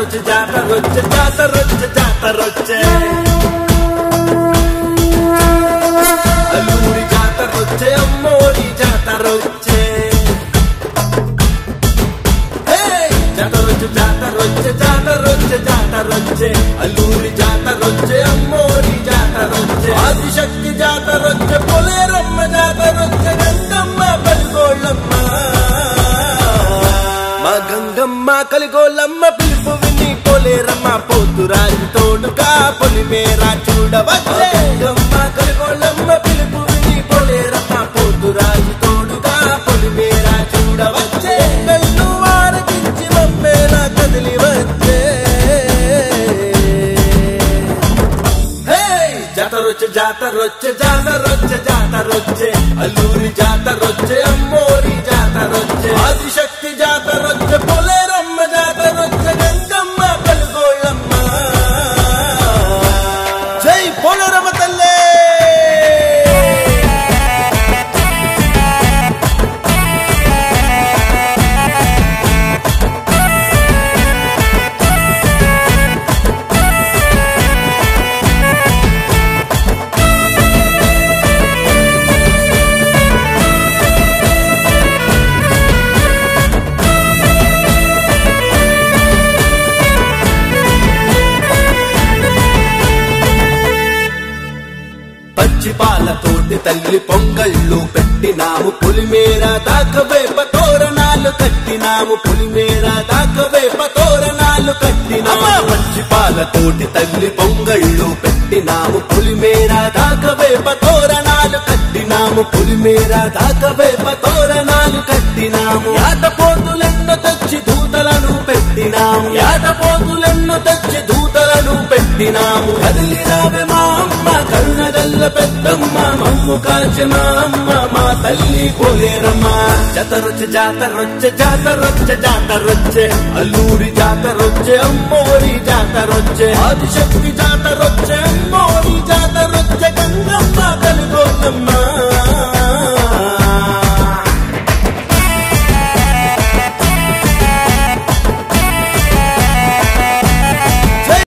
జాతరొచ్చే జాతరొచ్చే జాతరొచ్చే జాతరొచ్చే అల్లూరి జాతరొచ్చే అమ్మోరి జాతరొచ్చే హే! జాతరొచ్చే జాతరొచ్చే జాతరొచ్చే జాతరొచ్చే అల్లూరి జాతరొచ్చే అమ్మోరి జాతరొచ్చే ఆదిశక్తి జాతరొచ్చే పొలేరమ్మ జాతరొచ్చే గంగమ్మ పలిగోళ్ళమ్మ మా గంగమ్మ కలిగోళ్ళమ్మ పిలుపు విని పొలేరమ్మ పోతురాజు తోడుగా పొలిమేర చూడవచ్చే గంగమ్మ కలిగోళ్ళమ్మ పిలుపు విని పొలేరమ్మ పోతురాజు తోడుగా పొలిమేర చూడవచ్చే కళ్ళు వారకించి మమ్మేలా కదిలి వచ్చే హే! జాతరొచ్చే జాతరొచ్చే జాతరొచ్చే జాతరొచ్చే అల్లూరి జాతరొచ్చే అమ్మోరి జాతరొచ్చే ఆదిశక్తి జాతరొచ్చే పొలేరమ్మ జాతరొచ్చే గంగమ్మ పలుగోళ్ళమ్మ జై పోలేరమ్మ తల్లే పచ్చి పాలతోటి తల్లి పొంగళ్ళు పెట్టినాము పులిమేర దాకవేప తోరణాలు కట్టినాము పులిమేర దాకవేప తోరణాలు కట్టినాము పచ్చి పాలతోటి తల్లి పొంగళ్ళు పెట్టినాము పులిమేర దాకవేప తోరణాలు కట్టినాము పులిమేర దాకవేప తోరణాలు కట్టినాము యాటపోతులెన్నో తెచ్చి దూతలను పెట్టినాము యాటపోతులెన్నో తెచ్చి దూతలను పెట్టినాము కదిలిరావే మా అమ్మ కరుణగల్ల పెద్దమ్మ మమ్ము కాల్చి మా అమ్మ మా తల్లి పోలేరమ్మ జాతరొచ్చే జాతరొచ్చే జాతరొచ్చే జాతరొచ్చే అల్లూరి జాతరొచ్చే అమ్మోరి జాతరొచ్చే ఆదిశక్తి జాతరొచ్చే